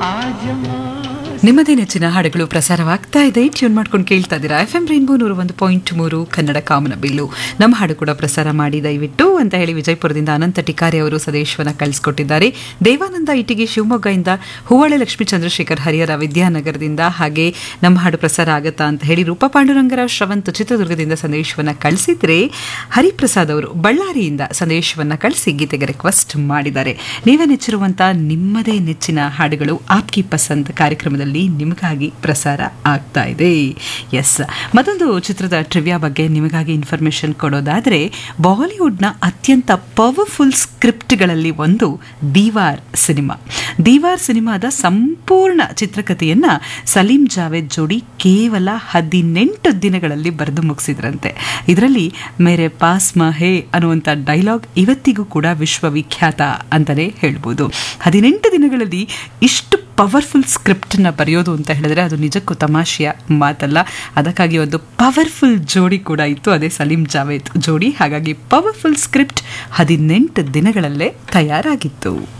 ನಿಮ್ಮದೇ ನೆಚ್ಚಿನ ಹಾಡುಗಳು ಪ್ರಸಾರವಾಗ್ತಾ ಇದೆ ಟ್ಯೂನ್ ಮಾಡ್ಕೊಂಡು ಕೇಳ್ತಾ ಇದ್ದೀರಾ ಎಫ್ ಎಂ ರೈನ್ಬೋ ನೂರು ಒಂದು ಪಾಯಿಂಟ್ ಮೂರು ಕನ್ನಡ ಕಾಮನ ಬಿಲ್ಲು ನಮ್ಮ ಹಾಡು ಕೂಡ ಪ್ರಸಾರ ಮಾಡಿ ದಯವಿಟ್ಟು ಅಂತ ಹೇಳಿ ವಿಜಯಪುರದಿಂದ ಅನಂತ ಟಿಕಾರಿ ಅವರು ಸಂದೇಶವನ್ನು ಕಳಿಸ್ಕೊಟ್ಟಿದ್ದಾರೆ ದೇವಾನಂದ ಇಟಿಗೆ ಶಿವಮೊಗ್ಗದಿಂದ ಹೂವಳೆ ಲಕ್ಷ್ಮೀ ಚಂದ್ರಶೇಖರ್ ಹರಿಹರ ವಿದ್ಯಾನಗರದಿಂದ ಹಾಗೆ ನಮ್ಮ ಹಾಡು ಪ್ರಸಾರ ಆಗತ್ತಾ ಅಂತ ಹೇಳಿ ರೂಪ ಪಾಂಡುರಂಗರಾವ್ ಶ್ರವಂತ್ ಚಿತ್ರದುರ್ಗದಿಂದ ಸಂದೇಶವನ್ನು ಕಳಿಸಿದ್ರೆ ಹರಿಪ್ರಸಾದ್ ಅವರು ಬಳ್ಳಾರಿಯಿಂದ ಸಂದೇಶವನ್ನು ಕಳಿಸಿ ಗೀತೆಗೆ ರಿಕ್ವೆಸ್ಟ್ ಮಾಡಿದ್ದಾರೆ ನೀವೇ ನೆಚ್ಚಿರುವಂಥ ನಿಮ್ಮದೇ ನೆಚ್ಚಿನ ಹಾಡುಗಳು ಆಪ್ಕಿ ಪಸಂದ್ ಕಾರ್ಯಕ್ರಮದಲ್ಲಿ ನಿಮಗಾಗಿ ಪ್ರಸಾರ ಆಗ್ತಾ ಇದೆ ಎಸ್ ಮತ್ತೊಂದು ಚಿತ್ರದ ಟ್ರಿವಿಯಾ ಬಗ್ಗೆ ನಿಮಗಾಗಿ ಇನ್ಫಾರ್ಮೇಶನ್ ಕೊಡೋದಾದರೆ ಬಾಲಿವುಡ್ನ ಅತ್ಯಂತ ಪವರ್ಫುಲ್ ಸ್ಕ್ರಿಪ್ಟ್ಗಳಲ್ಲಿ ಒಂದು ದೀವಾರ್ ಸಿನಿಮಾ ದೀವಾರ್ ಸಿನಿಮಾದ ಸಂಪೂರ್ಣ ಚಿತ್ರಕಥೆಯನ್ನ ಸಲೀಂ ಜಾವೇದ್ ಜೋಡಿ ಕೇವಲ ಹದಿನೆಂಟು ದಿನಗಳಲ್ಲಿ ಬರೆದು ಮುಗಿಸಿದ್ರಂತೆ ಇದರಲ್ಲಿ ಮೇರೆ ಪಾಸ್ ಮಹೇ ಅನ್ನುವಂಥ ಡೈಲಾಗ್ ಇವತ್ತಿಗೂ ಕೂಡ ವಿಶ್ವವಿಖ್ಯಾತ ಅಂತಲೇ ಹೇಳ್ಬೋದು ಹದಿನೆಂಟು ದಿನಗಳಲ್ಲಿ ಇಷ್ಟು ಪವರ್ಫುಲ್ ಸ್ಕ್ರಿಪ್ಟನ್ನು ಬರೆಯೋದು ಅಂತ ಹೇಳಿದ್ರೆ ಅದು ನಿಜಕ್ಕೂ ತಮಾಷೆಯ ಮಾತಲ್ಲ ಅದಕ್ಕಾಗಿ ಒಂದು ಪವರ್ಫುಲ್ ಜೋಡಿ ಕೂಡ ಇತ್ತು ಅದೇ ಸಲೀಂ ಜಾವೇದ್ ಜೋಡಿ ಹಾಗಾಗಿ ಪವರ್ಫುಲ್ ಸ್ಕ್ರಿಪ್ಟ್ ಹದಿನೆಂಟು ದಿನಗಳಲ್ಲೇ ತಯಾರಾಗಿತ್ತು